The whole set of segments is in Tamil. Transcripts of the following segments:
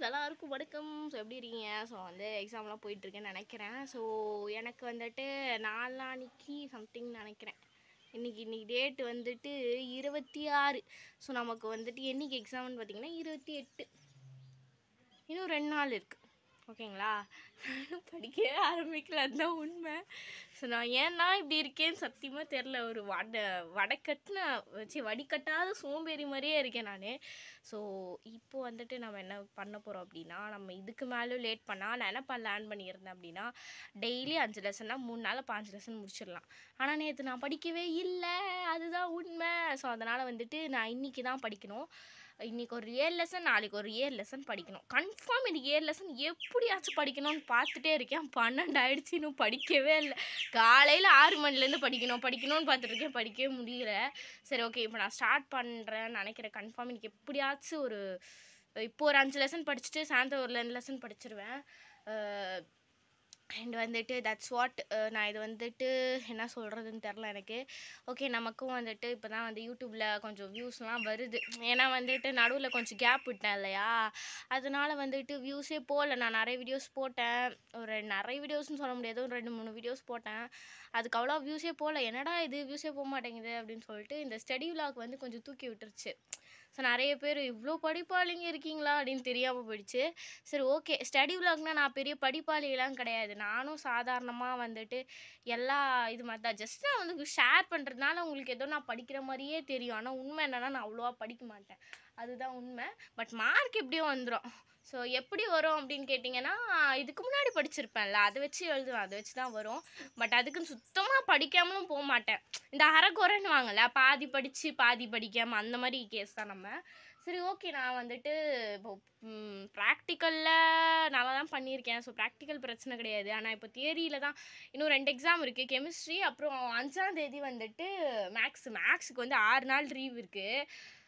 எல்லாருக்கும் வணக்கம் ஸோ எப்படி இருக்கீங்க ஸோ வந்து எக்ஸாம்லாம் போயிட்டுருக்கேன்னு நினைக்கிறேன் ஸோ எனக்கு வந்துட்டு நாளானிக்கு சம்திங் நினைக்கிறேன் இன்னைக்கு இன்னைக்கு டேட் வந்துட்டு இருபத்தி ஆறு ஸோ நமக்கு வந்துட்டு என்னைக்கு எக்ஸாம்னு பார்த்தீங்கன்னா இருபத்தி எட்டு இன்னும் ரெண்டு நாள் இருக்குது ஓகேங்களா நானும் படிக்கவே ஆரம்பிக்கல அதுதான் உண்மை ஸோ நான் ஏன்னா இப்படி இருக்கேன்னு சத்தியமாக தெரில ஒரு வடை வடைக்கட்டுன வச்சு வடிகட்டாத சோம்பேறி மாதிரியே இருக்கேன் நான் ஸோ இப்போ வந்துட்டு நம்ம என்ன பண்ண போகிறோம் அப்படின்னா நம்ம இதுக்கு மேலே லேட் பண்ணால் நான் என்ன பிளான் பண்ணியிருந்தேன் அப்படின்னா டெய்லி அஞ்சு லெசன்னா மூணு நாளில் பாஞ்சு லெசன் முடிச்சிடலாம் ஆனால் நேற்று நான் படிக்கவே இல்லை அதுதான் உண்மை ஸோ அதனால் வந்துட்டு நான் இன்றைக்கி தான் படிக்கணும் இன்றைக்கி ஒரு ஏழு லெசன் நாளைக்கு ஒரு ஏழு லெசன் படிக்கணும் கன்ஃபார்ம் இன்னைக்கு ஏழு லெசன் எப்படியாச்சும் படிக்கணும்னு பார்த்துட்டே இருக்கேன் பன்னெண்டு ஆயிடுச்சு இன்னும் படிக்கவே இல்லை காலையில் ஆறு மணிலேருந்து படிக்கணும் படிக்கணும்னு பார்த்துருக்கேன் படிக்கவே முடியல சரி ஓகே இப்போ நான் ஸ்டார்ட் பண்ணுறேன்னு நினைக்கிறேன் கன்ஃபார்ம் இன்னைக்கு எப்படியாச்சும் ஒரு இப்போ ஒரு அஞ்சு லெசன் படிச்சுட்டு சாயந்தரம் ஒரு ரெண்டு லெசன் படிச்சிருவேன் அண்ட் வந்துட்டு தட்ஸ் வாட் நான் இது வந்துட்டு என்ன சொல்கிறதுன்னு தெரில எனக்கு ஓகே நமக்கும் வந்துட்டு இப்போ தான் வந்து யூடியூப்பில் கொஞ்சம் வியூஸ்லாம் வருது ஏன்னா வந்துட்டு நடுவில் கொஞ்சம் கேப் விட்டேன் இல்லையா அதனால வந்துட்டு வியூஸே போகல நான் நிறைய வீடியோஸ் போட்டேன் ஒரு நிறைய வீடியோஸ்னு சொல்ல முடியாது ஒரு ரெண்டு மூணு வீடியோஸ் போட்டேன் அதுக்கு அவ்வளோ வியூஸே போகல என்னடா இது வியூஸே போக மாட்டேங்குது அப்படின்னு சொல்லிட்டு இந்த ஸ்டடி விலாக் வந்து கொஞ்சம் தூக்கி விட்டுருச்சு ஸோ நிறைய பேர் இவ்வளோ படிப்பாளிங்க இருக்கீங்களா அப்படின்னு தெரியாமல் போயிடுச்சு சரி ஓகே ஸ்டடி விலாக்னா நான் பெரிய படிப்பாளிலாம் கிடையாது நானும் சாதாரணமாக வந்துட்டு எல்லா இது மாதிரி தான் ஜஸ்ட் நான் வந்து ஷேர் பண்ணுறதுனால உங்களுக்கு ஏதோ நான் படிக்கிற மாதிரியே தெரியும் ஆனால் உண்மை என்னென்னா நான் அவ்வளோவா படிக்க மாட்டேன் அதுதான் உண்மை பட் மார்க் எப்படியும் வந்துடும் ஸோ எப்படி வரும் அப்படின்னு கேட்டிங்கன்னா இதுக்கு முன்னாடி படிச்சிருப்பேன்ல அதை வச்சு எழுதுவேன் அதை வச்சு தான் வரும் பட் அதுக்குன்னு சுத்தமாக படிக்காமலும் போக மாட்டேன் இந்த அரைக்குறைன்னு வாங்கல பாதி படித்து பாதி படிக்காமல் அந்த மாதிரி கேஸ் தான் நம்ம சரி ஓகே நான் வந்துட்டு இப்போ ப்ராக்டிக்கலில் நல்லா தான் பண்ணியிருக்கேன் ஸோ ப்ராக்டிக்கல் பிரச்சனை கிடையாது ஆனால் இப்போ தியரியில் தான் இன்னும் ரெண்டு எக்ஸாம் இருக்குது கெமிஸ்ட்ரி அப்புறம் அஞ்சாம் தேதி வந்துட்டு மேக்ஸ் மேக்ஸுக்கு வந்து ஆறு நாள் லீவ் இருக்குது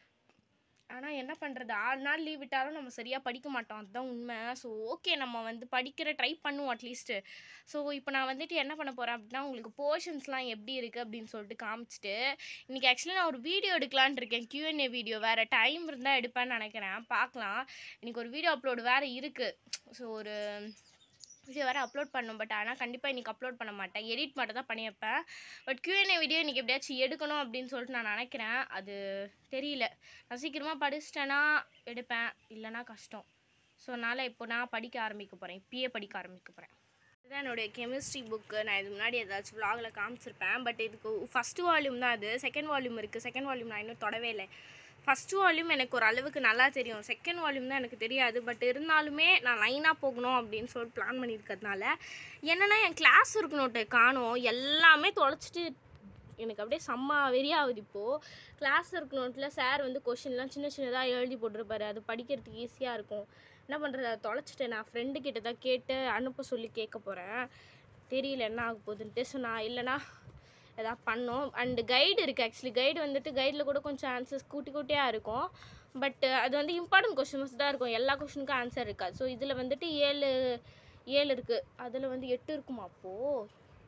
ஆனால் என்ன பண்ணுறது ஆறு நாள் லீவ் விட்டாலும் நம்ம சரியாக படிக்க மாட்டோம் அதுதான் உண்மை ஸோ ஓகே நம்ம வந்து படிக்கிற ட்ரை பண்ணுவோம் அட்லீஸ்ட்டு ஸோ இப்போ நான் வந்துட்டு என்ன பண்ண போகிறேன் அப்படின்னா உங்களுக்கு போர்ஷன்ஸ்லாம் எப்படி இருக்குது அப்படின்னு சொல்லிட்டு காமிச்சிட்டு இன்றைக்கி ஆக்சுவலி நான் ஒரு வீடியோ எடுக்கலான் இருக்கேன் கியூஎன்ஏ வீடியோ வேறு டைம் இருந்தால் எடுப்பேன்னு நினைக்கிறேன் பார்க்கலாம் இன்றைக்கி ஒரு வீடியோ அப்லோடு வேறு இருக்குது ஸோ ஒரு வீடியோ வேறு அப்லோட் பண்ணும் பட் ஆனால் கண்டிப்பாக இன்றைக்கி அப்லோட் பண்ண மாட்டேன் எடிட் மட்டும் தான் பண்ணி வைப்பேன் பட் கியூஎன்ஏ வீடியோ இன்றைக்கி எப்படியாச்சும் எடுக்கணும் அப்படின்னு சொல்லிட்டு நான் நினைக்கிறேன் அது தெரியல நான் சீக்கிரமாக படிச்சிட்டேன்னா எடுப்பேன் இல்லைன்னா கஷ்டம் ஸோ அதனால் இப்போ நான் படிக்க ஆரம்பிக்க போகிறேன் இப்பயே படிக்க ஆரம்பிக்க போகிறேன் இதுதான் என்னுடைய கெமிஸ்ட்ரி புக்கு நான் இது முன்னாடி ஏதாச்சும் vlogல காமிச்சிருப்பேன் பட் இதுக்கு ஃபஸ்ட்டு வால்யூம் தான் அது செகண்ட் வால்யூம் இருக்குது செகண்ட் வால்யூம் நான் இன்னும் தொடவே இல்லை ஃபஸ்ட்டு வால்யூம் எனக்கு ஒரு அளவுக்கு நல்லா தெரியும் செகண்ட் வால்யூம் தான் எனக்கு தெரியாது பட் இருந்தாலுமே நான் லைனாக போகணும் அப்படின்னு சொல்லிட்டு பிளான் பண்ணியிருக்கிறதுனால என்னென்னா என் கிளாஸ் ஒர்க் நோட்டை காணும் எல்லாமே தொலைச்சிட்டு எனக்கு அப்படியே செம்ம வெறியாகுது இப்போது கிளாஸ் ஒர்க் நோட்டில் சார் வந்து கொஷின்லாம் சின்ன சின்னதாக எழுதி போட்டிருப்பாரு அது படிக்கிறதுக்கு ஈஸியாக இருக்கும் என்ன பண்ணுறது அதை தொலைச்சிட்டேன் நான் ஃப்ரெண்டு கிட்ட தான் கேட்டு அனுப்ப சொல்லி கேட்க போகிறேன் தெரியல என்ன ஆக போகுதுன்ட்டு ஸோ நான் இல்லைனா எதாவது பண்ணோம் அண்டு கைடு இருக்குது ஆக்சுவலி கைடு வந்துட்டு கைடில் கூட கொஞ்சம் ஆன்சர்ஸ் கூட்டி கூட்டியாக இருக்கும் பட் அது வந்து இம்பார்ட்டன்ட் கொஷின்ஸ் தான் இருக்கும் எல்லா கொஷினுக்கும் ஆன்சர் இருக்காது ஸோ இதில் வந்துட்டு ஏழு ஏழு இருக்குது அதில் வந்து எட்டு இருக்குமா அப்போது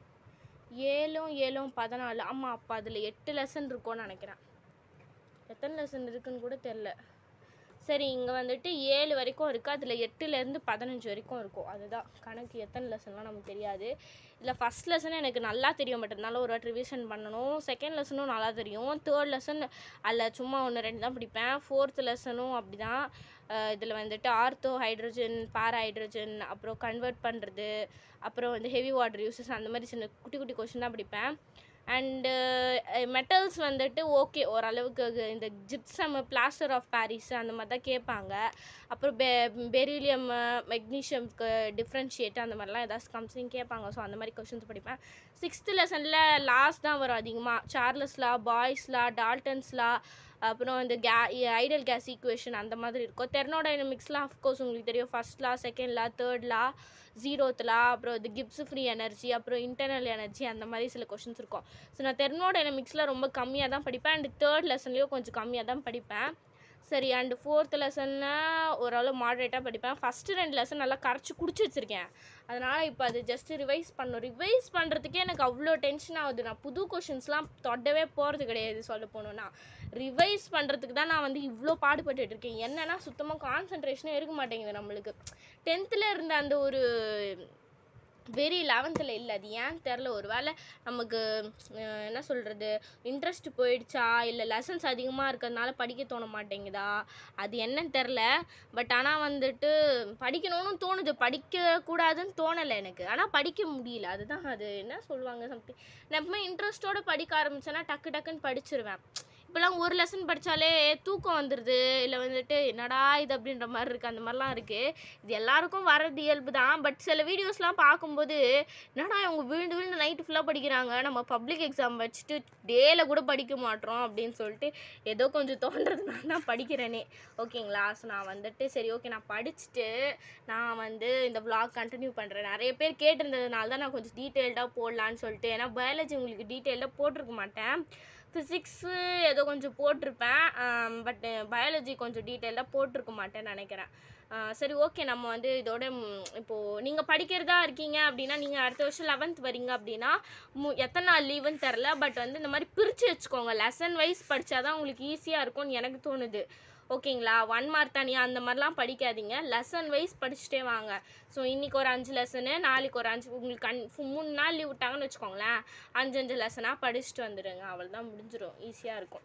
ஏழும் ஏழும் பதினாலு ஆமாம் அப்போ அதில் எட்டு லெசன் இருக்கும்னு நினைக்கிறேன் எத்தனை லெசன் இருக்குன்னு கூட தெரில சரி இங்கே வந்துட்டு ஏழு வரைக்கும் இருக்குது அதில் எட்டுலேருந்து பதினஞ்சு வரைக்கும் இருக்கும் அதுதான் கணக்கு எத்தனை லெசன்லாம் நமக்கு தெரியாது இதில் ஃபஸ்ட் லெசன் எனக்கு நல்லா தெரியும் பட் இருந்தாலும் ஒரு வாட்டி ரிவிஷன் பண்ணணும் செகண்ட் லெசனும் நல்லா தெரியும் தேர்ட் லெசன் அதில் சும்மா ஒன்று ரெண்டு தான் படிப்பேன் ஃபோர்த் லெசனும் அப்படி தான் இதில் வந்துட்டு ஆர்த்தோ ஹைட்ரஜன் பாரா ஹைட்ரஜன் அப்புறம் கன்வெர்ட் பண்ணுறது அப்புறம் வந்து ஹெவி வாட்டர் யூசஸ் அந்த மாதிரி சின்ன குட்டி குட்டி கொஷின் தான் படிப்பேன் அண்டு மெட்டல்ஸ் வந்துட்டு ஓகே ஓரளவுக்கு அது இந்த ஜிப்சம் பிளாஸ்டர் ஆஃப் பாரிஸ் அந்த மாதிரி தான் கேட்பாங்க அப்புறம் பெ பெரிலியம் மெக்னீஷியம்க்கு டிஃப்ரென்ஷியேட் அந்த மாதிரிலாம் ஏதாச்சும் கம்சிங் கேட்பாங்க ஸோ அந்த மாதிரி கொஷின்ஸ் படிப்பேன் சிக்ஸ்த்து லெசனில் லாஸ் தான் வரும் அதிகமாக Charles law Boyle's law Dalton's law அப்புறம் இந்த கே ஐடல் கேஸ் ஈக்குவேஷன் அந்த மாதிரி இருக்கும் தெர்னோடைனமிக்ஸ்லாம் அஃப்கோர்ஸ் உங்களுக்கு தெரியும் first law second law third law zeroth law அப்புறம் இது கிப்ஸ் ஃப்ரீ எனர்ஜி அப்புறம் இன்டர்னல் எனர்ஜி அந்த மாதிரி சில கொஷின்ஸ் இருக்கும் ஸோ நான் தெர்னோடைனமிக்ஸில் ரொம்ப கம்மியாக தான் படிப்பேன் அண்ட் தேர்ட் லெசன்லேயும் கொஞ்சம் கம்மியாக தான் படிப்பேன் சரி அண்டு ஃபோர்த் லெசன்னா ஓரளவு மாடரேட்டாக படிப்பேன் ஃபஸ்ட்டு ரெண்டு லெசன் நல்லா கரைச்சி குடிச்சு வச்சுருக்கேன் அதனால் இப்போ அது ஜஸ்ட் ரிவைஸ் பண்ணணும் ரிவைஸ் பண்ணுறதுக்கே எனக்கு அவ்வளோ டென்ஷன் ஆகுது நான் புது கொஷின்ஸ்லாம் தொடவே போகிறது கிடையாது சொல்ல போகணுன்னா ரிவைஸ் பண்ணுறதுக்கு தான் நான் வந்து இவ்வளோ பாடுபட்டுட்டு இருக்கேன் என்னன்னா சுத்தமாக கான்சன்ட்ரேஷனே இருக்க மாட்டேங்குது நம்மளுக்கு டென்த்தில் இருந்த அந்த ஒரு வெரி லெவன்த்தில் இல்லை அது ஏன் தெரில ஒரு வேளை நமக்கு அஹ், என்ன சொல்கிறது இன்ட்ரெஸ்ட் போயிடுச்சா இல்லை லெசன்ஸ் அதிகமாக இருக்கிறதுனால படிக்க தோண மாட்டேங்குதா அது என்னன்னு தெரில பட் ஆனால் வந்துட்டு படிக்கணும்னு தோணுது படிக்கக்கூடாதுன்னு தோணலை எனக்கு ஆனால் படிக்க முடியல அதுதான் அது என்ன சொல்லுவாங்க சம்திங் நான் எப்பவுமே இன்ட்ரெஸ்ட்டோட படிக்க ஆரம்பிச்சேன்னா டக்கு டக்குன்னு படிச்சிருவேன் இப்போலாம் ஒரு லெசன் படித்தாலே தூக்கம் வந்துடுது இல்லை வந்துட்டு என்னடா இது அப்படின்ற மாதிரி இருக்குது அந்த மாதிரிலாம் இருக்குது இது எல்லாருக்கும் வர்றது இயல்பு தான் பட் சில வீடியோஸ்லாம் பார்க்கும்போது என்னடா இவங்க விழுந்து விழுந்து நைட்டு ஃபுல்லாக படிக்கிறாங்க நம்ம பப்ளிக் எக்ஸாம் வச்சுட்டு டேல கூட படிக்க மாட்டோம் அப்படின்னு சொல்லிட்டு ஏதோ கொஞ்சம் தோன்றதுனால தான் படிக்கிறேனே ஓகேங்களா ஸோ நான் வந்துட்டு சரி ஓகே நான் படிச்சுட்டு நான் வந்து இந்த vlog கண்டினியூ பண்ணுறேன் நிறைய பேர் கேட்டிருந்ததுனால தான் நான் கொஞ்சம் டீட்டெயில்டாக போடலான்னு சொல்லிட்டு ஏன்னா பயாலஜி உங்களுக்கு டீட்டெயில்டாக போட்டிருக்க மாட்டேன் ஃபிசிக்ஸு ஏதோ கொஞ்சம் போட்டிருப்பேன் பட் பயாலஜி கொஞ்சம் டீட்டெயில்டாக போட்டிருக்க மாட்டேன்னு நினைக்கிறேன் ஆஹ் சரி ஓகே நம்ம வந்து இதோட ம், இப்போது நீங்கள் படிக்கிறதா இருக்கீங்க அப்படின்னா நீங்கள் அடுத்த வருஷம் லெவன்த் வரீங்க அப்படின்னா மு எத்தனை நாள் லீவுன்னு தெரில பட் வந்து இந்த மாதிரி பிரித்து வச்சுக்கோங்க லெசன் வைஸ் படித்தாதான் உங்களுக்கு ஈஸியாக இருக்கும்னு எனக்கு தோணுது ஓகேங்களா ஒன் மார்க் தனியாக அந்த மாதிரிலாம் படிக்காதீங்க லெசன் வைஸ் படிச்சுட்டே வாங்க ஸோ இன்றைக்கி ஒரு அஞ்சு லெசனு நாளைக்கு ஒரு அஞ்சு உங்களுக்கு கண் ஃபு- மூணு நாள் லீவ் விட்டாங்கன்னு வச்சுக்கோங்களேன் அஞ்சு அஞ்சு லெசனாக படிச்சுட்டு வந்துடுங்க அவ்வளோதான் முடிஞ்சிடும் ஈஸியாக இருக்கும்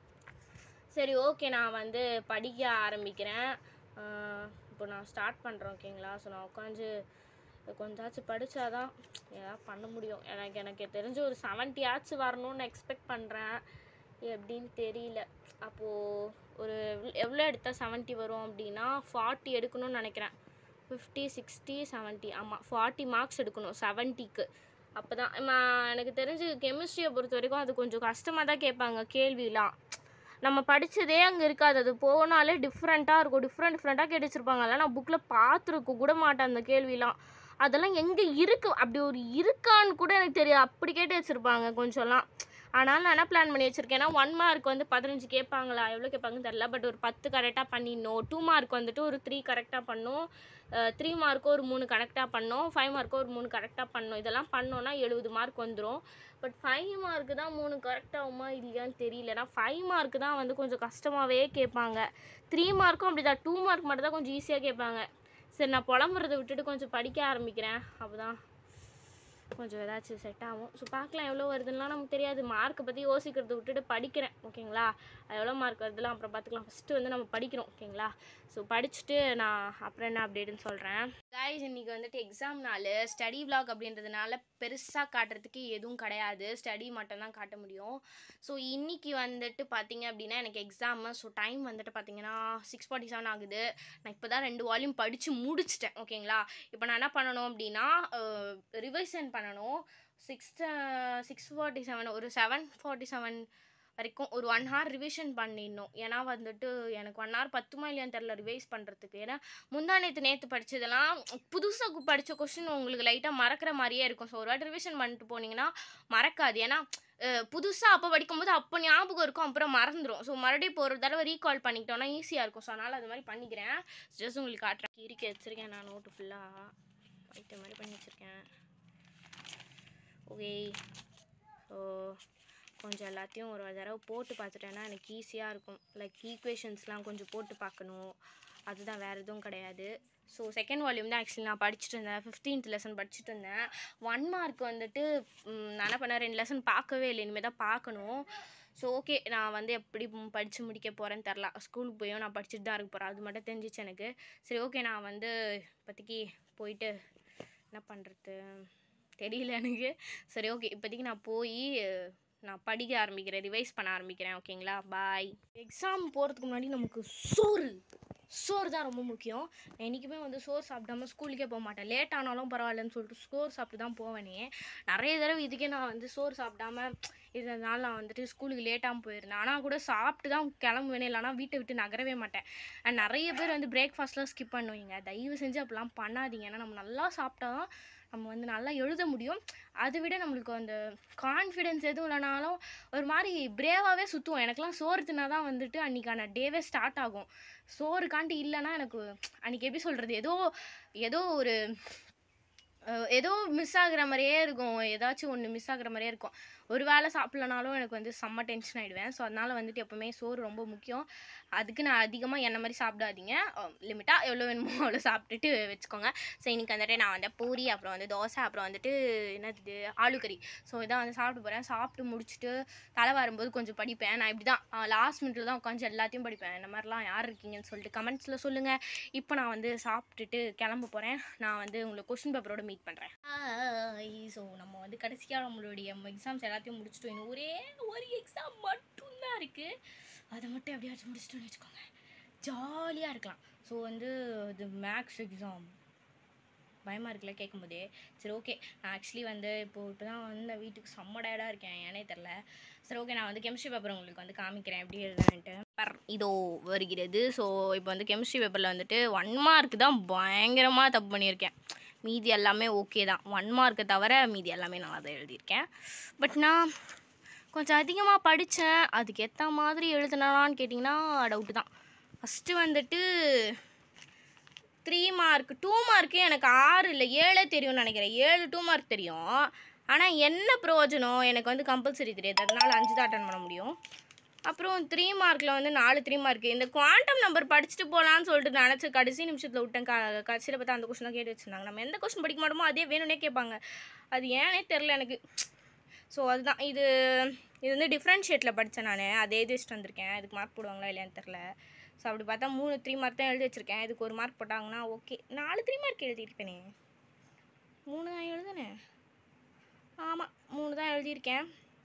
சரி ஓகே நான் வந்து படிக்க ஆரம்பிக்கிறேன் ஆஹ் இப்போ நான் ஸ்டார்ட் பண்ணுறேன் ஓகேங்களா ஸோ நான் உட்காந்து கொஞ்சாச்சும் படித்தாதான் ஏதாவது பண்ண முடியும் எனக்கு எனக்கு தெரிஞ்ச ஒரு செவன்ட்டி ஆச்சு வரணும்னு எக்ஸ்பெக்ட் பண்ணுறேன் எப்படின்னு தெரியல அப்போது ஒரு எவ்வளோ எடுத்தால் செவன்ட்டி வரும் அப்படின்னா ஃபார்ட்டி எடுக்கணும்னு நினைக்கிறேன் ஃபிஃப்டி சிக்ஸ்டி செவன்ட்டி ஆமாம் ஃபார்ட்டி மார்க்ஸ் எடுக்கணும் செவன்ட்டிக்கு அப்போ தான் எனக்கு தெரிஞ்சு கெமிஸ்ட்ரியை பொறுத்த வரைக்கும் அது கொஞ்சம் கஷ்டமாக தான் கேட்பாங்க கேள்விலாம் நம்ம படித்ததே அங்கே இருக்காது அது போனாலே டிஃப்ரெண்ட்டாக இருக்கும் டிஃப்ரெண்ட் டிஃப்ரெண்ட்டாக கேட்டு வச்சிருப்பாங்க அதெல்லாம் நான் புக்கில் பார்த்துருக்க கூட மாட்டேன் அந்த கேள்விலாம் அதெல்லாம் எங்கே இருக்கு அப்படி ஒரு இருக்கான்னு கூட எனக்கு தெரியாது அப்படி கேட்டு வச்சுருப்பாங்க கொஞ்சம்லாம் ஆனால் நான் என்ன பிளான் பண்ணி வச்சுருக்கேன்னா ஒன் மார்க் வந்து பதினஞ்சு கேட்பாங்களா எவ்வளோ கேட்பாங்கன்னு தெரில பட் ஒரு பத்து கரெக்டாக பண்ணிடணும் டூ மார்க் வந்துட்டு ஒரு த்ரீ கரெக்டாக பண்ணணும் த்ரீ மார்க்கோ ஒரு மூணு கரெக்டாக பண்ணோம் ஃபைவ் மார்க்கோ ஒரு மூணு கரெக்டாக பண்ணோம் இதெல்லாம் பண்ணோன்னா எழுபது மார்க் வந்துடும் பட் ஃபைவ் மார்க்கு தான் மூணு கரெக்டாகுமா இல்லையான்னு தெரியல ஏன்னா ஃபைவ் மார்க்கு தான் வந்து கொஞ்சம் கஷ்டமாகவே கேட்பாங்க த்ரீ மார்க்கும் அப்படி தான் டூ மார்க் மட்டும் தான் கொஞ்சம் ஈஸியாக கேட்பாங்க சரி நான் புலம்புறதை விட்டுட்டு கொஞ்சம் படிக்க ஆரம்பிக்கிறேன் அப்போ தான் கொஞ்சம் ஏதாச்சும் செட் ஆகும் ஸோ பார்க்கலாம் எவ்வளோ வருதுன்னுலாம் நமக்கு தெரியாது மார்க்கை பற்றி யோசிக்கிறத விட்டுட்டு படிக்கிறேன் ஓகேங்களா அது எவ்வளோ மார்க் வருதுலாம் அப்புறம் பார்த்துக்கலாம் ஃபஸ்ட்டு வந்து நம்ம படிக்கிறோம் ஓகேங்களா ஸோ படிச்சுட்டு நான் அப்புறம் என்ன அப்டேட்டுன்னு சொல்கிறேன் கைஸ் இன்றைக்கி வந்துட்டு எக்ஸாம் நாள் ஸ்டடி vlog அப்படின்றதுனால பெருசாக காட்டுறதுக்கு எதுவும் கிடையாது ஸ்டடி மட்டும்தான் காட்ட முடியும் ஸோ இன்றைக்கி வந்துட்டு பார்த்தீங்க அப்படின்னா எனக்கு எக்ஸாமு ஸோ டைம் வந்துட்டு பார்த்தீங்கன்னா சிக்ஸ் ஃபார்ட்டி செவன் ஆகுது நான் இப்போ தான் ரெண்டு வால்யூம் படித்து முடிச்சிட்டேன் ஓகேங்களா இப்போ நான் என்ன பண்ணணும் அப்படின்னா ரிவைசன் பண்ணணும் சிக்ஸ் சிக்ஸ் ஃபார்ட்டி செவன் ஒரு செவன் ஃபார்ட்டி செவன் வரைக்கும் ஒரு ஒன் ஹவர் ரிவிஷன் பண்ணிடணும் ஏன்னா வந்துட்டு எனக்கு ஒன் ஹவர் பத்துமா இல்லையான்னு தெரில ரிவைஸ் பண்ணுறதுக்கு ஏன்னா முந்தா நேற்று நேற்று படித்ததெல்லாம் புதுசாக படித்த கொஸ்டின் உங்களுக்கு லைட்டாக மறக்கிற மாதிரியே இருக்கும் ஸோ ஒரு வாட்டி ரிவிஷன் பண்ணிட்டு போனீங்கன்னா மறக்காது ஏன்னா புதுசாக அப்போ படிக்கும்போது அப்போ ஞாபகம் இருக்கும் அப்புறம் மறந்துடும் ஸோ மறுபடியும் இப்போ ஒரு தடவை ரீகால் பண்ணிக்கிட்டோன்னா ஈஸியாக இருக்கும் ஸோ அதனால் அது மாதிரி பண்ணிக்கிறேன் ஜஸ்ட் உங்களுக்கு காட்டுறேன் கிரிக்கி வச்சுருக்கேன் நான் நோட்டு ஃபுல்லாக வைத்த மாதிரி பண்ணி வச்சுருக்கேன் ஓகே ஸோ கொஞ்சம் எல்லாத்தையும் ஒரு தடவை போட்டு பார்த்துட்டேன்னா எனக்கு ஈஸியாக இருக்கும் லைக் ஈக்குவேஷன்ஸ்லாம் கொஞ்சம் போட்டு பார்க்கணும் அதுதான் வேறு எதுவும் கிடையாது ஸோ செகண்ட் வால்யூம் தான் ஆக்சுவலி நான் படிச்சுட்டு இருந்தேன் ஃபிஃப்டீன்த் லெசன் படிச்சுட்டு இருந்தேன் ஒன் மார்க் வந்துட்டு ம், நான் என்ன பண்ணேன் ரெண்டு லெசன் பார்க்கவே இல்லை இனிமேல் தான் பார்க்கணும் ஸோ ஓகே நான் வந்து எப்படி படித்து முடிக்க போகிறேன்னு தெரில ஸ்கூலுக்கு போயும் நான் படிச்சுட்டு தான் இருக்க போகிறேன் அது மட்டும் தெரிஞ்சிச்சு எனக்கு சரி ஓகே நான் வந்து இப்போதைக்கு போயிட்டு என்ன பண்ணுறது தெரியல எனக்கு சரி ஓகே இப்போதைக்கு நான் போய் நான் படிக்க ஆரம்பிக்கிறேன் ரிவைஸ் பண்ண ஆரம்பிக்கிறேன் ஓகேங்களா பாய் எக்ஸாம் போகிறதுக்கு முன்னாடி நமக்கு சோறு சோறு தான் ரொம்ப முக்கியம் நான் என்றைக்குமே வந்து சோறு சாப்பிடாம ஸ்கூலுக்கே போக மாட்டேன் லேட் ஆனாலும் பரவாயில்லன்னு சொல்லிட்டு சோறு சாப்பிட்டு தான் போவேனே நிறைய தடவை இதுக்கே நான் வந்து சோறு சாப்பிடாம இதனால நான் வந்துட்டு ஸ்கூலுக்கு லேட்டாகவும் போயிருந்தேன் ஆனால் கூட சாப்பிட்டு தான் கிளம்புவேனே இல்லைனா வீட்டை விட்டு நகரவே மாட்டேன் அண்ட் நிறைய பேர் வந்து பிரேக்ஃபாஸ்ட்லாம் ஸ்கிப் பண்ணுவீங்க தயவு செஞ்சு அப்படிலாம் பண்ணாதீங்க ஏன்னா நம்ம நல்லா சாப்பிட்டா தான் நம்ம வந்து நல்லா எழுத முடியும் அதை விட நம்மளுக்கு அந்த கான்ஃபிடென்ஸ் எதுவும் இல்லைனாலும் ஒரு மாதிரி பிரேவாகவே சுற்றுவோம் எனக்குலாம் சோறு தின்னா தான் வந்துட்டு அன்றைக்கான டேவே ஸ்டார்ட் ஆகும் சோறு காண்டி இல்லைன்னா எனக்கு அன்றைக்கி எப்படி சொல்கிறது ஏதோ ஏதோ ஒரு அஹ், ஏதோ மிஸ் ஆகுற மாதிரியே இருக்கும் ஏதாச்சும் ஒன்று மிஸ் ஆகுற மாதிரியே இருக்கும் ஒரு வேளை சாப்பிட்லனாலும் எனக்கு வந்து செம்ம டென்ஷன் ஆகிடுவேன் ஸோ அதனால் வந்துட்டு எப்போவுமே சோறு ரொம்ப முக்கியம் அதுக்கு நான் அதிகமாக என்ன மாதிரி சாப்பிடாதீங்க லிமிட்டாக எவ்வளோ வேணுமோ அவ்வளோ சாப்பிட்டுட்டு வச்சுக்கோங்க ஸோ இன்னைக்கு வந்துட்டு நான் வந்து பூரி அப்புறம் வந்து தோசை அப்புறம் வந்துட்டு என்னது ஆலு கறி ஸோ இதான் வந்து சாப்பிட்டு போகிறேன் சாப்பிட்டு முடிச்சுட்டு தலை வரும்போது கொஞ்சம் படிப்பேன் நான் இப்படி தான் லாஸ்ட் மினிட்ல தான் உட்காந்து எல்லாத்தையும் படிப்பேன் இந்த மாதிரிலாம் யார் இருக்கீங்கன்னு சொல்லிட்டு கமெண்ட்ஸில் சொல்லுங்கள் இப்போ நான் வந்து சாப்பிட்டுட்டு கிளம்ப போகிறேன் நான் வந்து உங்களை கொஷின் பேப்பரோட மீட் பண்ணுறேன் ஸோ நம்ம வந்து கடைசியாக நம்மளுடைய எக்ஸாம்ஸ் எல்லாத்தையும் முடிச்சிட்டோம் இன்னும் ஒரே ஒரு எக்ஸாம் மட்டும்தான் இருக்குது அதை மட்டும் எப்படியாச்சும் முடிச்சிட்டோம்னு வச்சுக்கோங்க ஜாலியாக இருக்கலாம் ஸோ வந்து இது மேக்ஸ் எக்ஸாம் பயமாக இருக்குல்ல கேட்கும்போதே சரி ஓகே நான் ஆக்சுவலி வந்து இப்போ இப்போ தான் வந்து வீட்டுக்கு செம்ம டயர்டாக இருக்கேன் ஏனே தெரில சரி ஓகே நான் வந்து கெமிஸ்ட்ரி பேப்பர் உங்களுக்கு வந்து காமிக்கிறேன் எப்படி எழுதுனேன்ட்டு பர் இதோ வருகிறது ஸோ இப்போ வந்து கெமிஸ்ட்ரி பேப்பரில் வந்துட்டு ஒன் மார்க் தான் பயங்கரமாக தப்பு பண்ணியிருக்கேன் மீதி எல்லாமே ஓகே தான் ஒன் மார்க்கை தவிர மீதி எல்லாமே நல்லா தான் எழுதியிருக்கேன் பட் நான் கொஞ்சம் அதிகமாக படித்தேன் அதுக்கு ஏற்ற மாதிரி எழுதுனான்னு கேட்டிங்கன்னா டவுட்டு தான் ஃபஸ்ட்டு வந்துட்டு த்ரீ மார்க் டூ மார்க்கு எனக்கு ஆறு இல்லை ஏழே தெரியும்னு நினைக்கிறேன் ஏழு டூ மார்க் தெரியும் ஆனால் என்ன பிரயோஜனம் எனக்கு வந்து கம்பல்சரி தெரியாது அதனால அஞ்சு தான் அட்டன் பண்ண முடியும் அப்புறம் த்ரீ மார்க்கில் வந்து நாலு த்ரீ மார்க் இந்த குவாண்டம் நம்பர் படிச்சுட்டு போகலான்னு சொல்லிட்டு நினச்சி கடைசி நிமிஷத்தில் விட்டேன் க கடைசியில் பார்த்தா அந்த கொஸ்டின் தான் கேட்டு வச்சுருந்தாங்க நம்ம எந்த கொஸ்டின் படிக்க மாட்டோமோ அதே வேணும்னே கேட்பாங்க அது ஏனே தெரில எனக்கு ஸோ அதுதான் இது இது வந்து டிஃப்ரென்ஷியேட்டில் படித்தேன் நான் அதே எழுதி வச்சுட்டு வந்திருக்கேன் இதுக்கு மார்க் போடுவாங்களா இல்லையான்னு தெரில ஸோ அப்படி பார்த்தா மூணு த்ரீ மார்க் தான் எழுதி வச்சுருக்கேன் இதுக்கு ஒரு மார்க் போட்டாங்கன்னா ஓகே நாலு த்ரீ மார்க் எழுதியிருப்பேனே மூணு தான் எழுதுனேன் ஆமாம் மூணு தான் எழுதியிருக்கேன்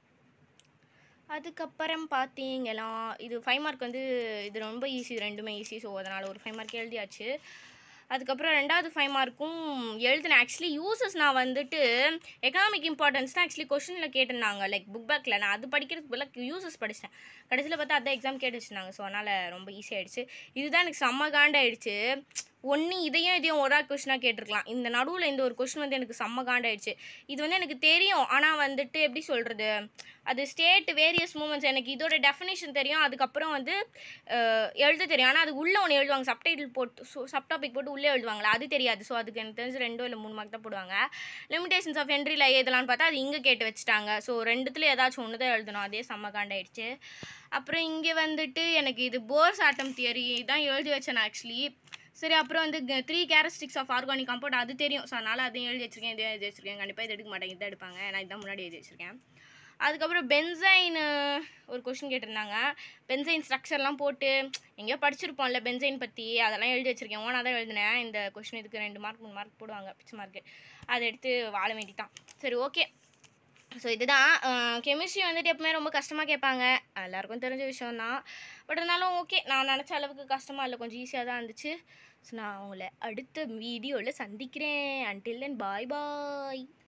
அதுக்கப்புறம் பார்த்தீங்களா இது ஃபைவ் மார்க் வந்து இது ரொம்ப ஈஸி ரெண்டுமே ஈஸி ஸோ அதனால் ஒரு ஃபைவ் மார்க் எழுதியாச்சு அதுக்கப்புறம் ரெண்டாவது ஃபைவ் மார்க்கும் எழுதினேன் ஆக்சுவலி யூசஸ் நான் வந்துட்டு எக்கனாமிக் இம்பார்ட்டன்ஸ் தான் ஆக்சுவலி கொஷனில் கேட்டிருந்தாங்க லைக் புக் பேக்கில் நான் அது படிக்கிறதுக்கு பதிலாக யூசஸ் படித்தேன் கடைசியில் பார்த்தா அதான் எக்ஸாம் கேட்டு வச்சுருந்தாங்க ஸோ அதனால் ரொம்ப ஈஸியாகிடுச்சு இதுதான் எனக்கு செம்ம காண்டாயிடுச்சு ஒன்று இதையும் இதையும் ஒரு கொஷினாக கேட்டிருக்கலாம் இந்த நடுவில் இந்த ஒரு கொஷின் வந்து எனக்கு செம்ம காண்டாயிடுச்சு இது வந்து எனக்கு தெரியும் ஆனால் வந்துட்டு எப்படி சொல்கிறது அது ஸ்டேட் வேரியஸ் மூமெண்ட்ஸ் எனக்கு இதோட டெஃபினேஷன் தெரியும் அதுக்கப்புறம் வந்து அஹ், எழுத தெரியும் ஆனால் அது உள்ளே ஒன்று எழுதுவாங்க சப்டைட்டில் போட்டு ஸோ சப்டாபிக் போட்டு உள்ளே எழுதுவாங்களா அது தெரியாது ஸோ அதுக்கு எனக்கு தெரிஞ்சு ரெண்டோ இல்லை மூணு மார்க் தான் போடுவாங்க லிமிடேஷன்ஸ் ஆஃப் என்ட்ரியில் எழுதலாம்னு பார்த்தா அது இங்கே கேட்டு வச்சுட்டாங்க ஸோ ரெண்டுத்துல ஏதாச்சும் ஒன்று தான் எழுதணும் அதே செம்ம காண்டாயிடுச்சு அப்புறம் இங்கே வந்துட்டு எனக்கு இது போர்ஸ் ஆட்டம் தியரி தான் எழுதி வச்சேன் ஆக்சுவலி சரி அப்புறம் வந்து three characteristics of organic compound அது தெரியும் ஸோ அதனால் அதையும் எழுதி வச்சிருக்கேன் இதையும் எழுதி வச்சிருக்கேன் கண்டிப்பாக இது எடுக்க மாட்டேங்க இதை எடுப்பாங்க நான் இதான் முன்னாடி எழுதி வச்சிருக்கேன் அதுக்கப்புறம் பென்சைன் ஒரு கொஷின் கேட்டிருந்தாங்க பென்சைன் ஸ்ட்ரக்சர்லாம் போட்டு எங்கேயோ படிச்சிருப்போம்ல பென்சைன் பற்றி அதெல்லாம் எழுதி வச்சிருக்கேன் ஓனாக தான் எழுதினேன் இந்த கொஷின் இதுக்கு ரெண்டு மார்க் மூணு மார்க் போடுவாங்க பிச்சு மார்க்கு அதை எடுத்து வாழ வேண்டிதான் சரி ஓகே ஸோ இதுதான் கெமிஸ்ட்ரி வந்துட்டு எப்பவுமே ரொம்ப கஷ்டமாக கேட்பாங்க எல்லாருக்கும் தெரிஞ்ச விஷயம் தான் பட் இருந்தாலும் ஓகே நான் நினச்ச அளவுக்கு கஷ்டமாக இல்லை கொஞ்சம் ஈஸியாக தான் இருந்துச்சு ஸோ நான் உங்களை அடுத்த வீடியோவில் சந்திக்கிறேன் அன்டில் தென் பாய் பாய்